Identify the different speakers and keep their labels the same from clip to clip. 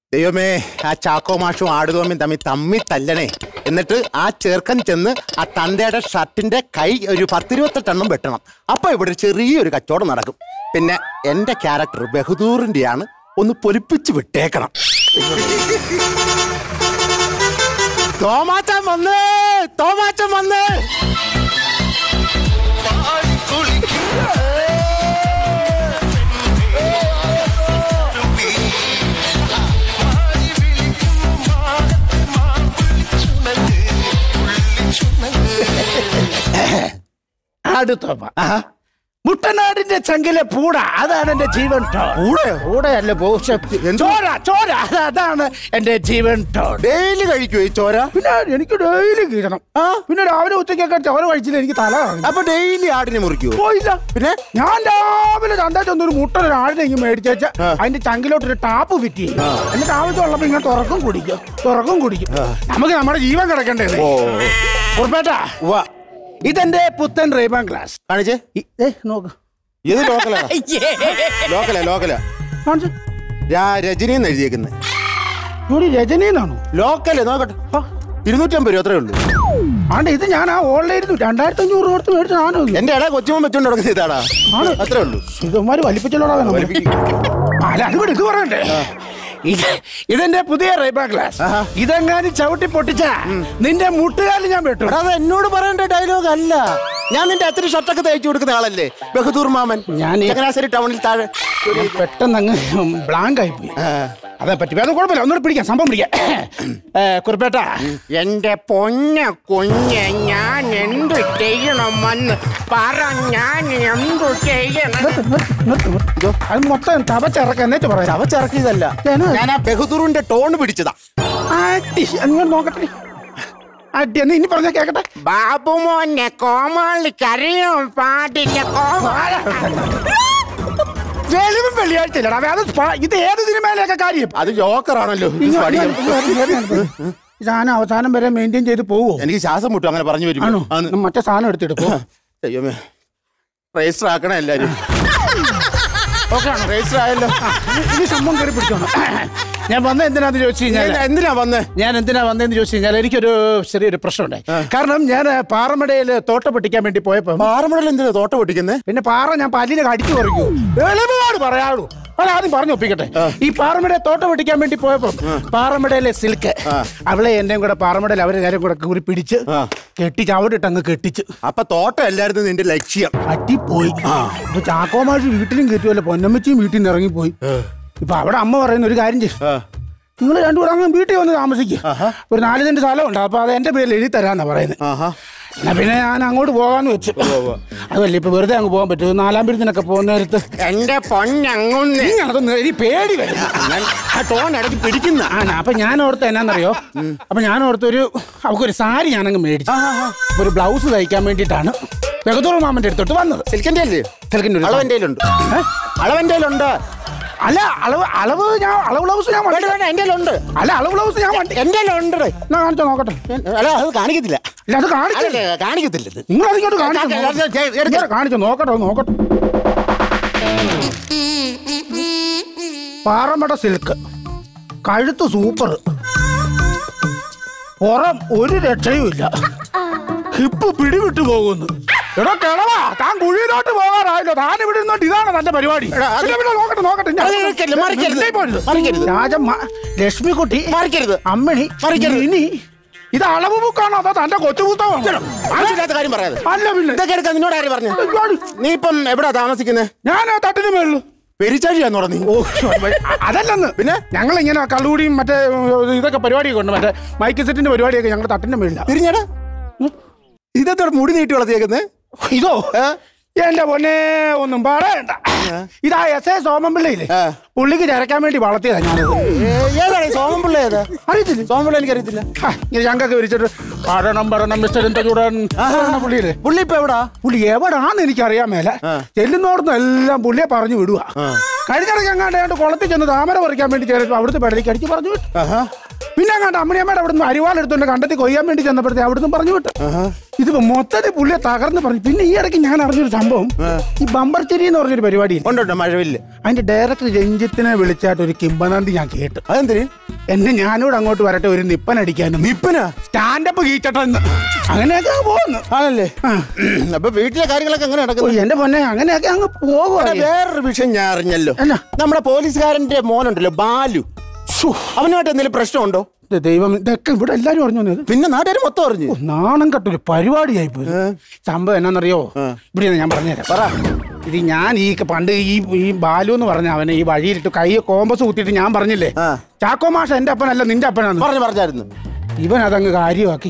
Speaker 1: ദൈവമേ ആ ചാക്കോ മാഷും ആടുതോമ്യും തമ്മിൽ തമ്മി തല്ലണേ എന്നിട്ട് ആ ചെറുക്കൻ ചെന്ന് ആ തന്തയുടെ ഷർട്ടിന്റെ കൈ ഒരു പത്തിരുപത്തെട്ടെണ്ണം വെട്ടണം അപ്പൊ ഇവിടെ ഒരു ചെറിയൊരു കച്ചവടം നടക്കും പിന്നെ എന്റെ ക്യാരക്ടർ ബഹദൂറിന്റെയാണ് ഒന്ന് പൊലിപ്പിച്ച് വിട്ടേക്കണം തോമാച്ചൻ വന്നേ തോമാച്ചൻ വന്നേ
Speaker 2: അടുത്തോപ്പ മുട്ടനാടിന്റെ ചങ്കിലെ പൂട അതാണ് എന്റെ ജീവൻ ടോൺ
Speaker 1: പൂടയോ?
Speaker 2: പൂടയല്ല ഭൂശക്തി
Speaker 1: എന്ത്?
Speaker 2: ചോര ചോര അത് അതാണ് എന്റെ ജീവൻ ടോൺ
Speaker 1: ഡെയിലി കഴിക്കുമോ ഈ ചോര
Speaker 2: പിന്നെ എനിക്ക് ഡെയിലി കീഴണം
Speaker 1: ആ
Speaker 2: പിന്നെ രാവിലെ ഉച്ചയ്ക്കൊക്കെ ചോര കഴിച്ചില്ല എനിക്ക് തല കറങ്ങും.
Speaker 1: അപ്പൊ ഡെയിലി ആടിനെ മുറിക്കുവോ
Speaker 2: പോയില്ല
Speaker 1: പിന്നെ
Speaker 2: ഞാൻ രാവിലെ ചന്തായിട്ട് ഒരു മുട്ട ഒരു ആടിനെങ്കിൽ മേടിച്ചേച്ച അതിന്റെ ചങ്കിലോട്ട് ഒരു ടാപ്പ് ഫിറ്റ് ചെയ്യും എന്നിട്ട് ആവശ്യമുള്ളപ്പോ ഇങ്ങനെ തുറക്കും കുടിക്കും തുറക്കും കുടിക്കും നമുക്ക് നമ്മുടെ ജീവൻ കിടക്കണ്ടേ
Speaker 1: ഓ
Speaker 2: ഉറപ്പേട്ടാ
Speaker 1: ഉവ്വ.
Speaker 2: ഇതെന്റെ പുത്തൻ റേബാൻ ഗ്ലാസ്
Speaker 1: കാണിച്ചേ
Speaker 2: ഇ- ദേ, നോക്ക്
Speaker 1: ഇത് ലോക്കലാ ലോക്കലാ ലോക്കലാ
Speaker 2: കാണിച്ച്.
Speaker 1: രാ- രജനി എന്ന് എഴുതിയേക്കുന്നത്
Speaker 2: ഇവിടെ രജനീന്നാണോ
Speaker 1: ലോക്കല് നോക്കട്ടെ
Speaker 2: ആ,
Speaker 1: ഇരുന്നൂറ്റമ്പത് രൂപ അത്രേ ഉള്ളൂ
Speaker 2: ആണ്ട് ഇത് ഞാൻ ആ ഓൺലൈനിൽ രണ്ടായിരത്തി അഞ്ഞൂറ് കൊടുത്ത് മേടിച്ച സാധനം
Speaker 1: എന്റെ ഇട കൊച്ചുമോൻ വെച്ചോണ്ട് നടക്കുന്ന ഇതാടാ
Speaker 2: ആണ്.
Speaker 1: അത്രേ ഉള്ളൂ
Speaker 2: ഇതന്മാര് വലിപ്പിച്ചല്ലോടാ നമ്മൾ അല്ല അതുകൂടെ ഇത് പറയണ്ടേ ഇത് ഇതെന്റെ പുതിയ റൈബ ഗ്ലാസ്
Speaker 1: ആഹാ.
Speaker 2: ഇതെങ്ങാനും ചവിട്ടി പൊട്ടിച്ച നിന്റെ മുട്ടുകാലിൽ ഞാൻ വെട്ടു
Speaker 1: എടാ, അത് എന്നോട് പറയേണ്ട ഡയലോഗ് അല്ല ഞാൻ നിന്റെ അച്ഛന് ഷർട്ടൊക്കെ തയ്ച്ചു കൊടുക്കുന്ന ആളല്ലേ ബഹദൂർ മാമൻ
Speaker 2: ഞാൻ ഈ-
Speaker 1: ചങ്ങനാശ്ശേരി ടൗണിൽ താഴെ
Speaker 2: ഞാൻ പെട്ടെന്ന് അങ്ങ് ബ്ലാങ്ക് ആയി പോയി അതെ പറ്റി അത് കുഴപ്പമില്ല ഒന്നുകൂടെ പിടിക്കാം സംഭവം പിടിക്കാം ഏ, കുറുപ്പേട്ട
Speaker 1: എന്റെ പൊന്ന കുഞ്ഞ് ഞാൻ എന്തു ചെയ്യണമെന്ന് പറ ഞാൻ എന്തു ചെയ്യണം
Speaker 2: നിർത്ത്, നിർത്ത്, നിർത്ത്, നിർത്ത്. അത് മൊത്തം തവച്ചിറക്കം എന്നിട്ട് പറയാം
Speaker 1: അവച്ചിറക്കിയതല്ല
Speaker 2: ഏനാ?
Speaker 1: ഞാൻ ആ ബഹദൂറിന്റെ ടോൺ പിടിച്ചതാ
Speaker 2: അടി അങ്ങോട്ട് നോക്കട്ടെ അടി എന്ന് ഇനി പറഞ്ഞ കേക്കട്ടെ
Speaker 1: ബാബുമോനെ കോമാളിക്കറിയാൻ പാടില്ല കോമാളി
Speaker 2: വെളിവും വെള്ളിയാഴ്ചയില്ലടാ അത് പ- ഇത് ഏത് സിനിമയിലൊക്കെ കാര്യം
Speaker 1: അത് ജോക്കറാണല്ലോ ഇത്
Speaker 2: ഇങ്ങ്
Speaker 1: പഠിക്കണം.
Speaker 2: ഇങ്ങ് ഇങ്ങ് ഇങ്ങ് ഇങ്ങ്. ഈ സാധനം അവസാനം വരെ മെയിൻറ്റെയിൻ ചെയ്ത് പോവോ
Speaker 1: എനിക്ക് ശ്വാസം മുട്ടും അങ്ങനെ പറഞ്ഞു വരും
Speaker 2: ആണോ മറ്റേ സാധനം എടുത്തിട്ട് പോ
Speaker 1: ദൈവമേ രജിസ്റ്റർ ആക്കണം എല്ലാരും ഓക്കെ ആണോ രജിസ്റ്റർ ആയല്ലോ
Speaker 2: ഇനി സംഭവം കയറി പിടിച്ചോണം ഞാൻ വന്ന എന്തിനാന്ന് ചോദിച്ചു കഴിഞ്ഞാൽ
Speaker 1: ഞാൻ എന്തിനാ വന്നേ
Speaker 2: ഞാൻ എന്തിനാ വന്നതെന്ന് ചോദിച്ചു കഴിഞ്ഞാൽ എനിക്കൊരു ചെറിയൊരു പ്രശ്നമുണ്ടായി കാരണം ഞാൻ പാറമടയിൽ തോട്ടം പൊട്ടിക്കാൻ വേണ്ടി പോയപ്പോ
Speaker 1: പാറമടൽ എന്തിനാ തോട്ട പൊട്ടിക്കുന്നേ
Speaker 2: പിന്നെ പാറ ഞാൻ പല്ലിനെ കടിച്ചു പറിക്കൂ എളിമയോട് പറയാളൂ അത് ആദ്യം പറഞ്ഞു ഒപ്പിക്കട്ടെ ഈ പാറമടയെ തോട്ടം പൊട്ടിക്കാൻ വേണ്ടി പോയപ്പോ പാറമടയിലെ സിൽക്ക് അവളെ എന്റെയും കൂടെ പാറമടയിൽ അവരെ കാര്യം കൂടെ കൂടി പിടിച്ച്
Speaker 1: ആ.
Speaker 2: കെട്ടിച്ച് അവിടെ അങ്ങ് കെട്ടിച്ച്
Speaker 1: അപ്പൊ തോട്ടം എല്ലായിരുന്നു നിന്റെ ലക്ഷ്യം
Speaker 2: അറ്റിപ്പോയി ഇപ്പൊ ചാക്കോമാഷ് വീട്ടിലും കയറ്റുമല്ലോ പൊന്നമ്മച്ചിയും വീട്ടിൽ നിന്ന് ഇറങ്ങിപ്പോയി ഇപ്പൊ അവിടെ അമ്മ പറയുന്ന ഒരു കാര്യം ചെയ്യും
Speaker 1: ആ.
Speaker 2: നിങ്ങൾ രണ്ടുകൂടെ അങ്ങ് വീട്ടിൽ വന്ന് താമസിക്കും ഒരു നാല് സെന്റ് സ്ഥലമുണ്ട് അപ്പൊ അത് എന്റെ പേരിൽ എഴുതി തരാന്നാ പറയുന്നത്
Speaker 1: ആഹാ
Speaker 2: എന്നാ പിന്നെ ഞാൻ അങ്ങോട്ട് പോകാന്ന് വെച്ചു അതല്ല ഇപ്പൊ വെറുതെ അങ്ങ് പോകാൻ പറ്റുമോ നാലാം പിരുത്തിനൊക്കെ പോകുന്ന നേരത്ത്
Speaker 1: എന്റെ പൊന്നങ്ങുന്ന്
Speaker 2: നീ അതൊന്നും എനിക്ക് പേടി വരും
Speaker 1: ഞാൻ ആ ടോൺ ഇടയ്ക്ക് പിടിക്കുന്ന
Speaker 2: ആ ഞാൻ- അപ്പൊ ഞാൻ ഓർത്ത് എന്നാന്നറിയോ അപ്പൊ ഞാൻ ഓർത്ത് ഒരു അവക്കൊരു സാരി ഞാനങ്ങ് മേടിച്ചു ഒരു ബ്ലൗസ് തയ്ക്കാൻ വേണ്ടിയിട്ടാണ് ബഹദൂർ മാമന്റെ അടുത്തോട്ട് വന്നത്
Speaker 1: സിൽക്കിന്റെ അല്ലേ
Speaker 2: തിലക്കിന്റെ ഒരു
Speaker 1: അളവെന്റെ ഉണ്ട് അളവെന്റെ ഉണ്ട്
Speaker 2: അല്ല അളവ് അളവ് ഞാൻ അളവ് ബ്ലൗസ് ഞാൻ വണ്ടി-
Speaker 1: എന്റെ ഉണ്ട്
Speaker 2: അല്ല അളവ് ബ്ലൗസ് ഞാൻ വണ്ടി
Speaker 1: എന്റെ ഉണ്ട്
Speaker 2: എന്നാ കാണിച്ചോ നോക്കട്ടെ
Speaker 1: അല്ല അത് കാണിക്കത്തില്ല
Speaker 2: ഇല്ല അത് കാണിച്ചു
Speaker 1: അല്ല, കാണിക്കത്തില്ല ഇത്
Speaker 2: നിങ്ങൾ അതിങ്ങോട്ട് കാണിച്ചോ
Speaker 1: കാണിക്കാം, കാണിക്കാം, എടുക്കാം.
Speaker 2: ഇങ്ങോട്ട് കാണിച്ചോ നോക്കട്ടെ ഒന്ന് നോക്കട്ടെ പാറമട സിൽക്ക് കഴുത്ത് സൂപ്പർ പുറം ഒരു രക്ഷയുമില്ല ഹിപ്പ് പിടിവിട്ടു പോകുന്നു എടോ കിളവാ താൻ കുഴിയിലോട്ട് പോകാറായല്ലോ താൻ ഇവിടെ നിന്നോട്ട് ഇതാണ് തന്റെ പരിപാടി
Speaker 1: എടാ, അത്
Speaker 2: പിന്നെ, പിന്നെ നോക്കട്ടെ നോക്കട്ടെ ഞാൻ-
Speaker 1: അത് മറിക്കരുത്, മറിക്കരുത്.
Speaker 2: ഇല്ലേ പോരുത്.
Speaker 1: മറിക്കരുത്.
Speaker 2: രാജമ്മ ലക്ഷ്മിക്കുട്ടി
Speaker 1: മറിക്കരുത്.
Speaker 2: അമ്മിണി
Speaker 1: മറിക്കരുത്.
Speaker 2: ഇനി ഇത് അളവ് ബുക്കാണോ അതോ തന്റെ കൊച്ചു പുസ്തകമാണോ
Speaker 1: ആവശ്യമില്ലാത്ത കാര്യം പറയാതെ
Speaker 2: അല്ല പിന്നെ
Speaker 1: ഇതൊക്കെ എടുക്കാൻ നിന്നോട് ആര് പറഞ്ഞു
Speaker 2: ഒരുപാട്
Speaker 1: നീ ഇപ്പം എവിടാ താമസിക്കുന്നത്
Speaker 2: ഞാൻ ആ തട്ടിന് മേളില്
Speaker 1: പെരിച്ചാഴിയാന്ന് പറഞ്ഞു
Speaker 2: ഓ അതല്ലെന്ന്
Speaker 1: പിന്നെ?
Speaker 2: ഞങ്ങൾ ഇങ്ങനെ കള്ളുകൂടിയും മറ്റേ ഉം, ഇതൊക്കെ പരിപാടിയൊക്കെ ഉണ്ട് മറ്റേ മൈക്ക് സെറ്റിന്റെ പരിപാടിയൊക്കെ ഞങ്ങൾ തട്ടിന്റെ മേളില
Speaker 1: തിരിഞ്ഞടാ ഇതെന്തോടെ മുടി നീട്ടി വളർത്തിയേക്കുന്നത്
Speaker 2: ഇതോ എന്റെ പൊന്നെ ഒന്നും പറയണ്ട ഇതാ എസ് എ സോമൻപിള്ളയില്ലേ
Speaker 1: ആ.
Speaker 2: പുള്ളിക്ക് ചരക്കാൻ വേണ്ടി വളർത്തിയതാ ഞാനത്
Speaker 1: ഏതാണ് സോമൻപിള്ള ഏതാ
Speaker 2: അറിയത്തില്ല
Speaker 1: സോമൻപിള്ള എനിക്കറിയത്തില്ല
Speaker 2: ആ, ഇങ്ങനെ ഞങ്ങൾക്ക് വിരിച്ചിട്ട് പഠനം പറയണം മിസ്റ്റർ എന്താ ചൂടാൻ പുള്ളിയില്ലേ
Speaker 1: പുള്ളി ഇപ്പൊ എവിടാ
Speaker 2: പുള്ളി എവിടാന്ന് എനിക്കറിയാൻ മേല ചെല്ലുന്നോടത്തും എല്ലാം പുള്ളിയെ പറഞ്ഞു വിടുക കഴിഞ്ഞിടയ്ക്ക് അങ്ങാണ്ട് ഏതാണ്ട് കുളത്തിൽ ചെന്ന് താമര പറിക്കാൻ വേണ്ടി ചേർത്ത് അവിടുത്തെ പെടലേക്ക് അടിച്ച് പറഞ്ഞു വിട്ടു പിന്നെ അങ്ങാണ്ട് അമ്മണിയമ്മയുടെ അവിടുന്ന് അരിവാൾ എടുത്തോണ്ട് കണ്ടെത്തി കൊയ്യാൻ വേണ്ടി ചെന്നപ്പോഴത്തെ അവിടുന്ന് പറഞ്ഞു വിട്ടു ഇതിപ്പോ മൊത്തത്തിൽ പുള്ളിയെ തകർന്ന് പറഞ്ഞു പിന്നെ ഈ ഇടയ്ക്ക് ഞാൻ അറിഞ്ഞൊരു സംഭവം ഈ ബമ്പർച്ചെരി എന്ന് പറഞ്ഞൊരു പരിപാടി
Speaker 1: ഉണ്ടോ മഴവില്ല
Speaker 2: അതിന്റെ ഡയറക്ടർ രഞ്ജിത്തിനെ വിളിച്ചായിട്ട് ഒരു കിംബനന്തി ഞാൻ കേട്ടു
Speaker 1: അതെന്തിന്
Speaker 2: എന്നെ ഞാനൂടെ അങ്ങോട്ട് വരട്ടെ ഒരു നിപ്പൻ അടിക്കാനും
Speaker 1: നിപ്പനാ
Speaker 2: സ്റ്റാൻഡപ്പ് കീച്ചട്ടെന്ന് അങ്ങനെയൊക്കെ അങ്ങ് പോകുന്നു
Speaker 1: ആണല്ലേ
Speaker 2: ആ.
Speaker 1: അപ്പൊ വീട്ടിലെ കാര്യങ്ങളൊക്കെ എങ്ങനെ
Speaker 2: ഓ,
Speaker 1: നടക്കുന്നു
Speaker 2: എന്റെ പൊന്നെ അങ്ങനെയൊക്കെ അങ്ങ് പോകുക
Speaker 1: ഇവിടെ വേറൊരു വിഷയം ഞാൻ അറിഞ്ഞല്ലോ
Speaker 2: എന്നാ?
Speaker 1: നമ്മുടെ പോലീസുകാരന്റെ മോനുണ്ടല്ലോ ബാലു അവനുമായിട്ട് എന്തെങ്കിലും പ്രശ്നമുണ്ടോ
Speaker 2: ദൈവം ഇതൊക്കെ ഇവിടെ എല്ലാരും അറിഞ്ഞു വന്നത്
Speaker 1: പിന്നെ നാട്ടുകാർ മൊത്തം അറിഞ്ഞു
Speaker 2: നാണം കെട്ടൊരു പരിപാടിയായി പോയി സംഭവം എന്നാന്നറിയോ ഇവിടെ ഞാൻ പറഞ്ഞുതരാം പറ ഇത് ഞാൻ ഈ ക- പണ്ട് ഈ ഈ ബാലു എന്ന് പറഞ്ഞ അവനെ ഈ വഴിയിലിട്ട് കൈ കോമ്പസ് കുത്തിയിട്ട് ഞാൻ പറഞ്ഞില്ലേ
Speaker 1: ആ.
Speaker 2: ചാക്കോ മാഷ എന്റെ അപ്പനല്ല നിന്റെ അപ്പനാന്ന്
Speaker 1: പറഞ്ഞു പറഞ്ഞായിരുന്നു
Speaker 2: ഇവൻ അതങ്ങ് കാര്യമാക്കി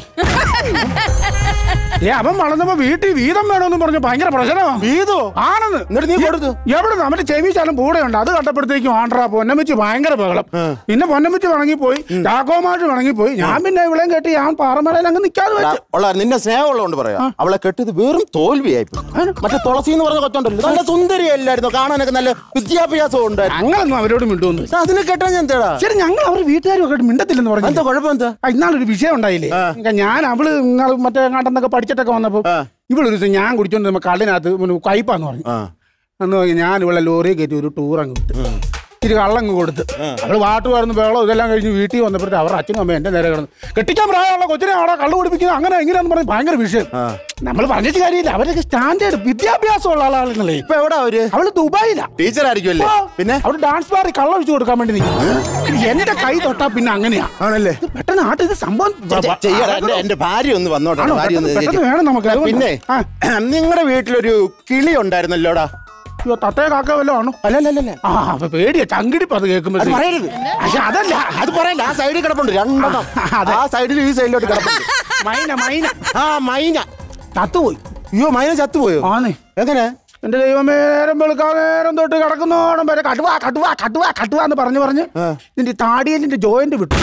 Speaker 2: ഏ അവൻ വളർന്നപ്പോ വീട്ടിൽ വീതം വേണമെന്ന് പറഞ്ഞു ഭയങ്കര പ്രശ്നമാ
Speaker 1: വീതോ
Speaker 2: ആണെന്ന്
Speaker 1: എന്നിട്ട് നീ കൊടുത്തു
Speaker 2: എവിടെ നമ്മുടെ ചെവി ശാലം കൂടെ ഉണ്ട് അത് കണ്ടപ്പോഴത്തേക്കും ആണ്ട്രാ പൊന്നമിച്ച് ഭയങ്കര ബഹളം പിന്നെ പൊന്നമിച്ച് വണങ്ങിപ്പോയി ചാക്കോമാഷ് വണങ്ങിപ്പോയി ഞാൻ പിന്നെ ഇവിടെയും കെട്ടി ഞാൻ പാറമലയിൽ അങ്ങ് നിൽക്കാതെ വെച്ചു
Speaker 1: ഉള്ള നിന്നെ സ്നേഹമുള്ളതുകൊണ്ട് പറയാം അവളെ കെട്ടിയത് വെറും തോൽവിയായി പോയി. മറ്റേ തുളസി എന്ന് പറഞ്ഞ കൊച്ചുണ്ടല്ലോ നല്ല സുന്ദരിയല്ലായിരുന്നു കാണാനൊക്കെ നല്ല വിദ്യാഭ്യാസം ഉണ്ടായിരുന്നു
Speaker 2: ഞങ്ങളൊന്നും അവരോട് മിണ്ടുവന്നു
Speaker 1: ആ, അതിനെ കെട്ടാൻ ഞാൻ തേടാ
Speaker 2: ശരി ഞങ്ങൾ അവർ വീട്ടുകാരും ഒക്കെ മിണ്ടത്തില്ലെന്ന് പറഞ്ഞു
Speaker 1: എന്താ കുഴപ്പം എന്താ
Speaker 2: ആ, ഇന്നാളൊരു വിഷയം ഉണ്ടായില്ലേ ഇങ്ങ ഞാൻ അവള് നിങ്ങൾ മറ്റേ കണ്ടെന്നൊക്കെ പഠിച്ചിട്ടൊക്കെ വന്നപ്പോ ഇവളൊരു ദിവസം ഞാൻ കുടിച്ചോണ്ട് നമ്മ കള്ളിനകത്ത് പിന്നെ കയ്പാന്ന് പറഞ്ഞു
Speaker 1: ആ
Speaker 2: അന്ന് പറഞ്ഞ് ഞാൻ ഇവിടെ ലോറി കയറ്റി ഒരു ടൂർ അങ്ങ് വിട്ടു ഇച്ചിരി കള്ളങ്ങ് കൊടുത്ത് അവള് പാട്ട് പാടുന്ന ബഹളം ഇതെല്ലാം കഴിഞ്ഞ് വീട്ടിൽ വന്നപ്പോഴത്തെ അവരുടെ അച്ഛനും അമ്മ എന്റെ നേരെ കിടന്നു കെട്ടിക്കാൻ പ്രായമുള്ള കൊച്ചിനെ അവിടെ കള്ളു കുടിപ്പിക്കുന്നത് അങ്ങനെ എങ്ങനെയാന്ന് പറഞ്ഞ് ഭയങ്കര വിഷയം നമ്മൾ പറഞ്ഞിട്ട് കാര്യമില്ല അവരൊക്കെ സ്റ്റാൻഡേർഡ് വിദ്യാഭ്യാസമുള്ള ആളാണെന്നല്ലേ
Speaker 1: ഇപ്പൊ എവിടാ അവര്
Speaker 2: അവള് ദുബായിലാ
Speaker 1: ടീച്ചർ ആയിരിക്കുമല്ലേ പിന്നെ
Speaker 2: അവിടെ ഡാൻസ് ബാറിൽ കള്ള ഒഴിച്ചു കൊടുക്കാൻ വേണ്ടി നിൽക്കും എന്റെ കൈ തൊട്ടാ പിന്നെ അങ്ങനെയാ
Speaker 1: ആണല്ലേ
Speaker 2: ഇത് പെട്ടെന്ന് ആട്ട് ഇത് സംഭവം
Speaker 1: ചെ- ചെയ്യാടാ എന്റെ എന്റെ ഭാര്യ ഒന്ന് വന്നോട്ടെ
Speaker 2: ആണോ?
Speaker 1: ഭാര്യ ഒന്ന്
Speaker 2: പെട്ടെന്ന്
Speaker 1: ഇരിക്ക്.
Speaker 2: വേണം നമുക്ക്. അതുകൊണ്ട്.
Speaker 1: പിന്നെ
Speaker 2: ആ.
Speaker 1: നിങ്ങളുടെ വീട്ടിലൊരു കിളി ഉണ്ടായിരുന്നല്ലോടാ
Speaker 2: അയ്യോ തത്തയെ കാക്ക വല്ലോ ആണോ
Speaker 1: അല്ലല്ലല്ല
Speaker 2: ആ അപ്പൊ പേടിയാ ചങ്കിടിപ്പ് അത്
Speaker 1: അത്
Speaker 2: കേൾക്കുമ്പോ
Speaker 1: പറയരുത്
Speaker 2: പക്ഷെ അതല്ല
Speaker 1: അത് പറയല്ല ആ സൈഡിൽ കിടപ്പുണ്ട് രണ്ടെണ്ണം
Speaker 2: അതെ.
Speaker 1: ആ സൈഡിൽ ഈ സൈഡിലോട്ട് കിടപ്പുണ്ട്
Speaker 2: മൈന മൈന
Speaker 1: ആ മൈന
Speaker 2: തത്തുപോയി
Speaker 1: അയ്യോ മൈന ചത്തുപോയോ
Speaker 2: ആന്നേ
Speaker 1: എങ്ങനെ
Speaker 2: എന്റെ ദൈവമേ നേരം വെളുക്കാൻ നേരം തൊട്ട് കിടക്കുന്നോണം വരെ കട്ടുവാ കട്ടുവാ കട്ടുവാ കട്ടുവാ എന്ന് പറഞ്ഞു പറഞ്ഞ് നിന്റെ താടിയലിന്റെ ജോയിന്റ് വിട്ടു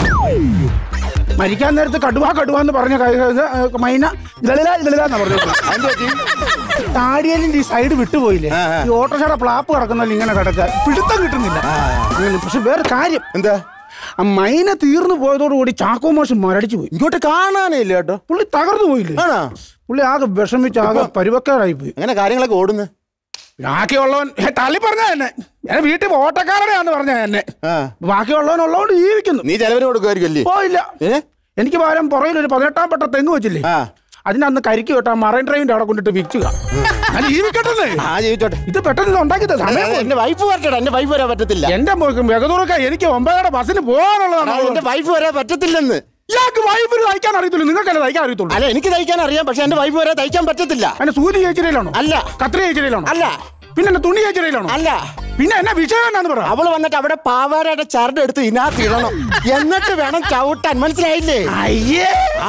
Speaker 2: മരിക്കാൻ നേരത്ത് കടുവാ കടുവാ എന്ന് പറഞ്ഞ കൈ- ഇത്, ഏ, മൈന ഇതളില ഇതളില എന്നാ പറഞ്ഞു
Speaker 1: അതിന്റെ പറ്റി
Speaker 2: താടിയലിന്റെ ഈ സൈഡ് വിട്ടുപോയില്ലേ
Speaker 1: ആ, ആ.
Speaker 2: ഈ ഓട്ടോഷയുടെ പ്ലാപ്പ് കിടക്കുന്നല്ല ഇങ്ങനെ കിടക്കുക പിടുത്തം കിട്ടുന്നില്ല അങ്ങനെ. പക്ഷെ വേറെ കാര്യം
Speaker 1: എന്താ
Speaker 2: ആ മൈന തീർന്നു പോയതോടുകൂടി ചാക്കോ മോശം മരടിച്ചു പോയി
Speaker 1: ഇങ്ങോട്ട് കാണാനേ ഇല്ല കേട്ടോ
Speaker 2: പുള്ളി തകർന്നു പോയില്ലേ
Speaker 1: ആണോ
Speaker 2: പുള്ളി ആകെ വിഷമിച്ച് ആകെ പരുവക്കാരായി പോയി
Speaker 1: അങ്ങനെ കാര്യങ്ങളൊക്കെ ഓടുന്നു
Speaker 2: ബാക്കിയുള്ളവൻ ഏ, തള്ളി പറഞ്ഞ എന്നെ ഞാൻ വീട്ടിൽ ഓട്ടക്കാരനെയാന്ന് പറഞ്ഞ എന്നെ
Speaker 1: ആ
Speaker 2: ബാക്കിയുള്ളവൻ ഉള്ളതുകൊണ്ട് ജീവിക്കുന്നു
Speaker 1: നീ ചെലവിന് കൊടുക്കുമായിരിക്കും
Speaker 2: പോയില്ല
Speaker 1: ഏ
Speaker 2: എനിക്ക് പകരം പുറകിൽ ഒരു പതിനെട്ടാം പെട്ട തെങ്ങ് വെച്ചില്ലേ
Speaker 1: ആ
Speaker 2: അതിനന്ന് കരിക്ക് വിട്ടാ മറൈൻ ഡ്രൈവിന്റെ അവിടെ കൊണ്ടിട്ട് വിൽക്കുക ഞാൻ ജീവിക്കട്ടെ
Speaker 1: ആ ജീവിച്ചോട്ടെ
Speaker 2: ഇത് പെട്ടെന്ന് ഇത് ഉണ്ടാക്കിയത് സമയം പോയി.
Speaker 1: എന്റെ വൈഫ് വരട്ടെ എന്റെ വൈഫ് വരാൻ പറ്റത്തില്ല
Speaker 2: എന്റെ വെകതുറക്ക എനിക്ക് ഒമ്പതര ബസ്സിന്
Speaker 1: ആ,
Speaker 2: പോകാനുള്ളതാണ്
Speaker 1: എന്റെ വൈഫ് വരാൻ പറ്റത്തില്ലെന്ന്
Speaker 2: ഇയാൾക്ക് വൈഫിന് തയ്ക്കാൻ അറിയത്തുള്ളൂ നിങ്ങൾക്കല്ലേ തയ്ക്കാൻ അറിയത്തുള്ളൂ
Speaker 1: അല്ല എനിക്ക് തയ്ക്കാൻ അറിയാം പക്ഷെ എന്റെ വൈഫ് വരാൻ തയ്ക്കാൻ പറ്റത്തില്ല
Speaker 2: അതിന്റെ സൂചി ചേച്ചിരയിലാണോ
Speaker 1: അല്ല
Speaker 2: കത്രി ചേച്ചിരയിലാണോ
Speaker 1: അല്ല
Speaker 2: പിന്നെ എന്നെ തുണി ചേച്ചിരയിലാണോ
Speaker 1: അല്ല
Speaker 2: പിന്നെ എന്നാ വിഷയം എന്നാന്ന് പറ
Speaker 1: അവള് വന്നിട്ട് അവിടെ പാവാരയുടെ ചരട് എടുത്ത് ഇതിനകത്ത് ഇടണം എന്നിട്ട് വേണം ചവിട്ടാൻ മനസ്സിലായില്ലേ
Speaker 2: അയ്യേ
Speaker 1: ആ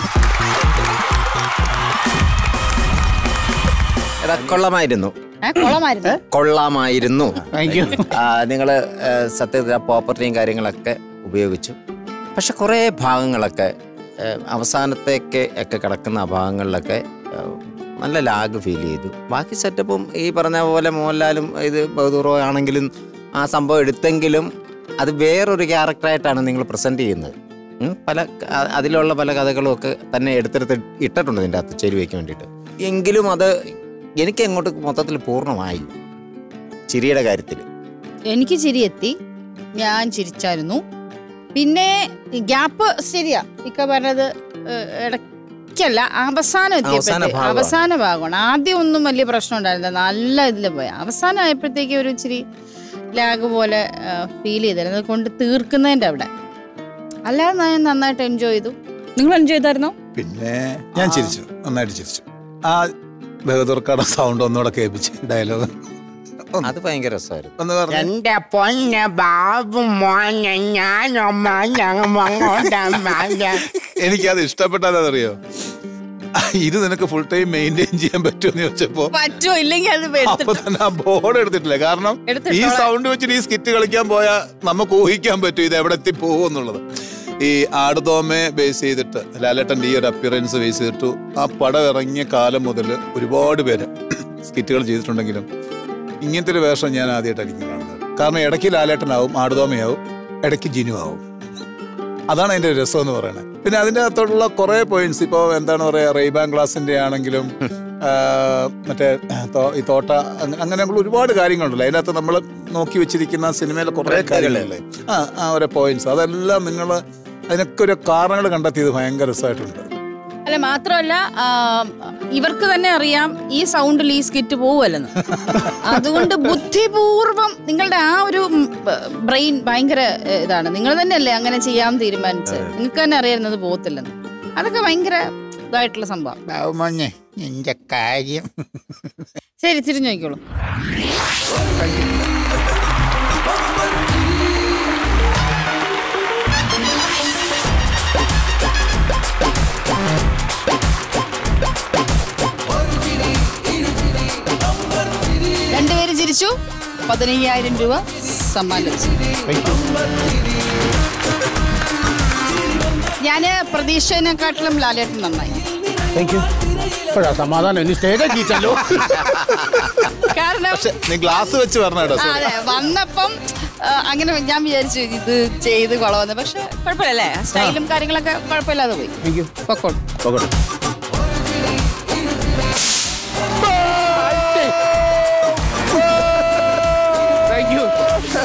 Speaker 3: എടാ കൊള്ളമായിരുന്നു
Speaker 4: ഏ, കൊള്ളമായിരുന്നു
Speaker 3: കൊള്ളാമായിരുന്നു
Speaker 2: താങ്ക് യു
Speaker 3: നിങ്ങൾ സത്യത്തിൽ പ്രോപ്പർട്ടിയും കാര്യങ്ങളൊക്കെ ഉപയോഗിച്ചു പക്ഷെ കുറേ ഭാഗങ്ങളൊക്കെ ആ, അവസാനത്തേക്ക് ഒക്കെ കിടക്കുന്ന ആ ഭാഗങ്ങളിലൊക്കെ ആ, നല്ല ലാഗ് ഫീൽ ചെയ്തു ബാക്കി സെറ്റപ്പും ഈ പറഞ്ഞ പോലെ മോഹൻലാലും ഇത് ബഹദൂറോ ആണെങ്കിലും ആ സംഭവം എടുത്തെങ്കിലും അത് വേറൊരു ക്യാരക്ടറായിട്ടാണ് നിങ്ങൾ പ്രസൻറ്റ് ചെയ്യുന്നത് ഉം, പല അ- അതിലുള്ള പല കഥകളും ഒക്കെ തന്നെ എടുത്തെടുത്ത് ഇട്ടിട്ടുണ്ട് ഇതിൻ്റെ അകത്ത് ചെരുവയ്ക്ക് വേണ്ടിയിട്ട് എങ്കിലും അത് എനിക്ക് അങ്ങോട്ട് മൊത്തത്തിൽ പൂർണ്ണമായി ചിരിയുടെ കാര്യത്തിൽ
Speaker 4: എനിക്ക് ചിരി എത്തി ഞാൻ ചിരിച്ചായിരുന്നു പിന്നെ ഗ്യാപ്പ് ശരിയാ ഇക്ക പറഞ്ഞത് ഏ, ഇടയ്ക്കല്ല അവസാനം
Speaker 3: അവസാന
Speaker 4: എത്തിയപ്പോഴത്തെ
Speaker 3: ഭാഗമാണ്.
Speaker 4: അവസാന ഭാഗമാണ് ആദ്യം ഒന്നും വലിയ പ്രശ്നം ഉണ്ടായിരുന്നില്ല നല്ല ഇതിൽ പോയി അവസാനം ആയപ്പോഴത്തേക്ക് ഒരു ഇച്ചിരി ലാഗ് പോലെ ഫീൽ ചെയ്തായിരുന്നു അത് കൊണ്ട് തീർക്കുന്നതിൻ്റെ അവിടെ അല്ലാതെ ഞാൻ നന്നായിട്ട് എൻജോയ് ചെയ്തു നിങ്ങൾ എൻജോയ് ചെയ്തായിരുന്നോ
Speaker 5: പിന്നെ ഞാൻ ചിരിച്ചു നന്നായിട്ട് ചിരിച്ചു ആ ബഹദൂർക്കാട് സൗണ്ട് ഒന്നുകൂടെ കേൾപ്പിച്ച് ഡയലോഗ്
Speaker 3: അത് ഭയങ്കര രസമായിരുന്നു
Speaker 5: ഒന്ന് പറഞ്ഞു
Speaker 1: എന്റെ പൊന്ന ബാബു മോനെ ഞാനമ്മ ഞങ്ങ
Speaker 5: എനിക്കത് ഇഷ്ടപ്പെട്ടാലറിയോ ഇത് നിനക്ക് ഫുൾ ടൈം മെയിൻറ്റെയിൻ ചെയ്യാൻ പറ്റുമെന്ന് ചോദിച്ചപ്പോ
Speaker 4: പറ്റുമോ ഇല്ലെങ്കിൽ അത്
Speaker 5: അപ്പൊ തന്നെ ആ ബോർഡ് എടുത്തിട്ടില്ല കാരണം ഈ
Speaker 4: എടുത്തിട്ടോളാം.
Speaker 5: സൗണ്ട് വെച്ചിട്ട് ഈ സ്കിറ്റ് കളിക്കാൻ പോയാൽ നമുക്ക് ഊഹിക്കാൻ പറ്റും ഇത് എവിടെ എത്തി പോകും എന്നുള്ളത് ഈ ആടുതോമയെ ബേസ് ചെയ്തിട്ട് ലാലേട്ടൻ്റെ ഈ ഒരു അപ്പിയറൻസ് ബേസ് ചെയ്തിട്ട് ആ പടം ഇറങ്ങിയ കാലം മുതൽ ഒരുപാട് പേര് സ്കിറ്റുകൾ ചെയ്തിട്ടുണ്ടെങ്കിലും ഇങ്ങനത്തെ ഒരു വേഷം ഞാൻ ആദ്യമായിട്ടായിരിക്കും കാണുന്നത് കാരണം ഇടയ്ക്ക് ലാലേട്ടനാവും ആടുതോമയാവും ഇടയ്ക്ക് ജിനു ആവും അതാണ് അതിന്റെ രസം എന്ന് പറയുന്നത് പിന്നെ അതിന്റെ അകത്തുള്ള കുറെ പോയിന്റ്സ് ഇപ്പോൾ എന്താണ് പറയാ റെയ്ബാൻ ക്ലാസിന്റെ ആണെങ്കിലും ആ, മറ്റേ തോ- ഈ തോട്ട അങ്ങ- അങ്ങനെയുള്ള ഒരുപാട് കാര്യങ്ങളുണ്ടല്ലോ അതിനകത്ത് നമ്മൾ നോക്കി വെച്ചിരിക്കുന്ന സിനിമയിലെ കുറെ കാര്യങ്ങളല്ലേ ആ ആ ഒരു പോയിന്റ്സ് അതെല്ലാം നിങ്ങൾ അതിനൊക്കെ ഒരു കാരണങ്ങൾ കണ്ടെത്തിയത് ഭയങ്കര രസമായിട്ടുണ്ട്
Speaker 4: അല്ല മാത്രമല്ല ആ, ഇവർക്ക് തന്നെ അറിയാം ഈ സൗണ്ടിൽ ഈ സ്കിറ്റ് പോവുമല്ലെന്ന് അതുകൊണ്ട് ബുദ്ധിപൂർവം നിങ്ങളുടെ ആ ഒരു ബ്രെയിൻ ഭയങ്കര ഏ, ഇതാണ് നിങ്ങൾ തന്നെയല്ലേ അങ്ങനെ ചെയ്യാൻ തീരുമാനിച്ചത് നിങ്ങൾക്ക് തന്നെ അറിയാവുന്നത് പോകത്തില്ലെന്ന് അതൊക്കെ ഭയങ്കര ഇതായിട്ടുള്ള സംഭവം
Speaker 6: ബാബുമോനെ നിന്റെ കാര്യം
Speaker 4: ശരി തിരിഞ്ഞു നോക്കിക്കോളൂ രണ്ടുപേരും ചിരിച്ചു പതിനയ്യായിരം രൂപ സമ്മാനം ലഭിച്ചു ഞാന് പ്രതീക്ഷേനെക്കാട്ടിലും ലാലേട്ടൻ നന്നായി
Speaker 2: താങ്ക് യു ഇപ്പോഴാ സമാധാനം ഇനി സ്റ്റേജ് ചീറ്റല്ലോ
Speaker 4: കാരണം
Speaker 5: പക്ഷെ നീ ഗ്ലാസ് വെച്ച് പറഞ്ഞ കേട്ടോ
Speaker 4: ആ, അതെ വന്നപ്പം ആ, അങ്ങനെ ഞാൻ വിചാരിച്ചു ഇത് ചെയ്ത് കൊളവന്ന് പക്ഷെ കുഴപ്പമില്ലല്ലേ സ്റ്റൈലും കാര്യങ്ങളൊക്കെ കുഴപ്പമില്ലാതെ പോയി
Speaker 2: താങ്ക് യു
Speaker 4: പൊക്കോളൂ
Speaker 2: താങ്ക് യു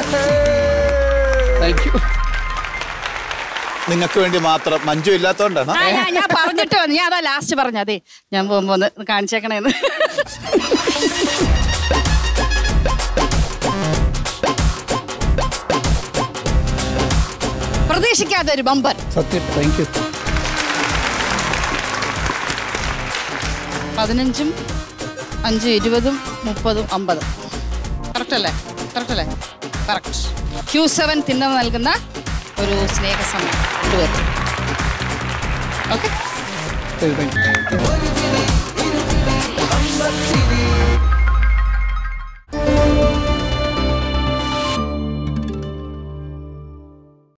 Speaker 2: താങ്ക് യു
Speaker 5: നിങ്ങൾക്ക് വേണ്ടി മാത്രം മഞ്ജു ഇല്ലാത്തോണ്ടാണ്
Speaker 4: ആ, ഞാൻ- ഞാൻ പറഞ്ഞിട്ട് വന്നു ഞാൻ അതാ ലാസ്റ്റ് പറഞ്ഞു അതെ ഞാൻ പോകുമ്പോ ഒന്ന് കാണിച്ചേക്കണേന്ന് പ്രതീക്ഷിക്കാത്ത ഒരു ബമ്പർ
Speaker 2: സത്യം താങ്ക് യു
Speaker 4: പതിനഞ്ചും അഞ്ചും ഇരുപതും മുപ്പതും അമ്പതും കറക്റ്റ് അല്ലേ കറക്റ്റ് അല്ലേ കറക്റ്റ് ക്യൂ സെവൻ തിന്നർ നൽകുന്ന ഒരു സ്നേഹസമയം രണ്ടുപേർക്കും ഓക്കെ
Speaker 2: താങ്ക് യു